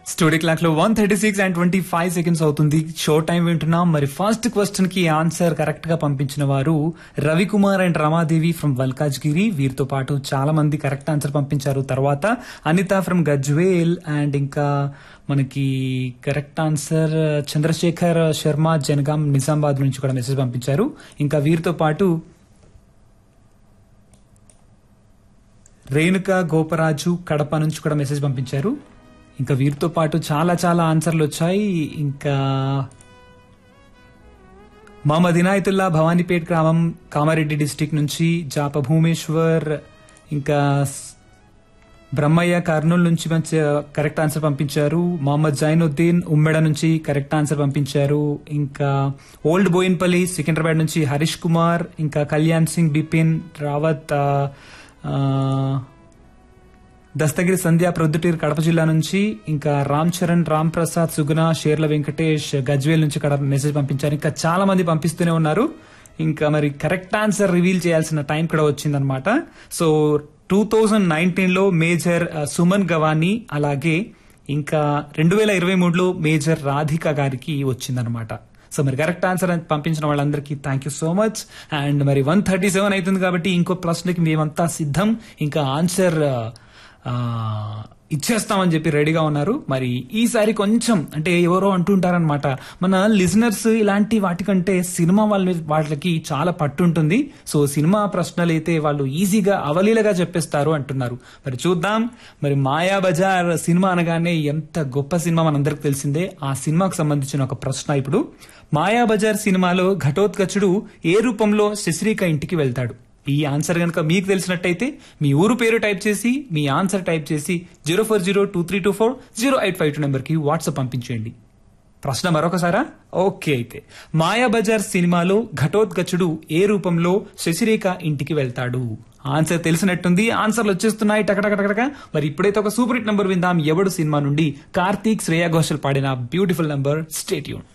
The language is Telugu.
స్టూడియో క్లాక్ లో one thirty six and twenty five seconds అవుతుంది షో టైం వింటున్నాం మరి ఫస్ట్ క్వశ్చన్ కి ఆన్సర్ కరెక్ట్ గా పంపించిన వారు రవికుమార్ అండ్ రమాదేవి ఫ్రమ్ వల్కాజ్గిరి వీరితో పాటు చాలా మంది కరెక్ట్ ఆన్సర్ పంపించారు తర్వాత అనిత ఫ్రమ్ గజ్వేల్ అండ్ ఇంకా మనకి కరెక్ట్ ఆన్సర్ చంద్రశేఖర్ శర్మ జనగాం నిజామాబాద్ నుంచి కూడా మెసేజ్ పంపించారు ఇంకా వీరితో పాటు రేణుక గోపరాజు కడప నుంచి కూడా మెసేజ్ పంపించారు ఇంకా వీరితో పాటు చాలా చాలా ఆన్సర్లు వచ్చాయి ఇంకా మహమ్మద్ ఇనాయతుల్లా భవానీపేట్ గ్రామం కామారెడ్డి డిస్టిక్ నుంచి జాప భూమేశ్వర్ ఇంకా స్- బ్రహ్మయ్య కర్నూలు నుంచి మంచి కరెక్ట్ ఆన్సర్ పంపించారు మొహమ్మద్ జైనుద్దీన్ ఉమ్మెడ నుంచి కరెక్ట్ ఆన్సర్ పంపించారు ఇంకా ఓల్డ్ బోయిన్పల్లి సికింద్రాబాద్ నుంచి హరీష్ కుమార్ ఇంకా కళ్యాణ్ సింగ్ బిపిన్ రావత్ ఆ, ఆ, దస్తగిరి సంధ్య ప్రొద్దుటూరు కడప జిల్లా నుంచి ఇంకా రామ్ చరణ్ రామ్ ప్రసాద్ సుగుణ షేర్ల వెంకటేష్ గజ్వేల్ నుంచి కడ మెసేజ్ పంపించారు ఇంకా చాలా మంది పంపిస్తూనే ఉన్నారు ఇంకా మరి కరెక్ట్ ఆన్సర్ రివీల్ చేయాల్సిన టైం కూడా వచ్చిందనమాట సో టూ థౌజండ్ నైన్టీన్ లో మేజర్ ఆ, సుమన్ గవానీ అలాగే ఇంకా రెండు వేల ఇరవై మూడులో మేజర్ రాధిక గారికి వచ్చిందనమాట సో మరి కరెక్ట్ ఆన్సర్ అని పంపించిన వాళ్ళందరికీ thank you so much and మరి వన్ థర్టీ సెవెన్ అవుతుంది కాబట్టి ఇంకో ప్రశ్నకి మేమంతా సిద్ధం ఇంకా ఆన్సర్ ఆ, ఇచ్చేస్తామని చెప్పి రెడీగా ఉన్నారు మరి ఈసారి కొంచెం అంటే ఎవరో అంటుంటారనమాట మన లిజనర్స్ ఇలాంటి వాటికంటే సినిమా వాళ్ళ వాళ్ళకి చాలా పట్టు ఉంటుంది సో సినిమా ప్రశ్నలు అయితే వాళ్ళు ఈజీగా అవలీలగా చెప్పేస్తారు అంటున్నారు మరి చూద్దాం మరి మాయా బజార్ సినిమా అనగానే ఎంత గొప్ప సినిమా మనందరికి తెలిసిందే ఆ సినిమాకు సంబంధించిన ఒక ప్రశ్న ఇప్పుడు మాయా బజార్ సినిమాలో ఘటోత్కచుడు ఏ రూపంలో శశిరేఖ ఇంటికి వెళ్తాడు ఈ ఆన్సర్ కనుక మీకు తెలిసినట్టయితే మీ ఊరు పేరు టైప్ చేసి మీ ఆన్సర్ టైప్ చేసి zero four zero two three two four zero eight five two నెంబర్కి వాట్సాప్ పంపించేయండి ప్రశ్న మరొకసారా ఓకే అయితే మాయాబజార్ సినిమాలో ఘటోత్కచుడు ఏ రూపంలో శశిరేఖ ఇంటికి వెళ్తాడు ఆన్సర్ తెలిసినట్టుంది ఆన్సర్లు వచ్చేస్తున్నాయి టకటకటక మరి ఇప్పుడైతే ఒక సూపర్ హిట్ నంబర్ విందాం ఎవడు సినిమా నుండి కార్తీక్ శ్రేయా ఘోషల్ పాడిన బ్యూటిఫుల్ నంబర్ స్టేట్యూన్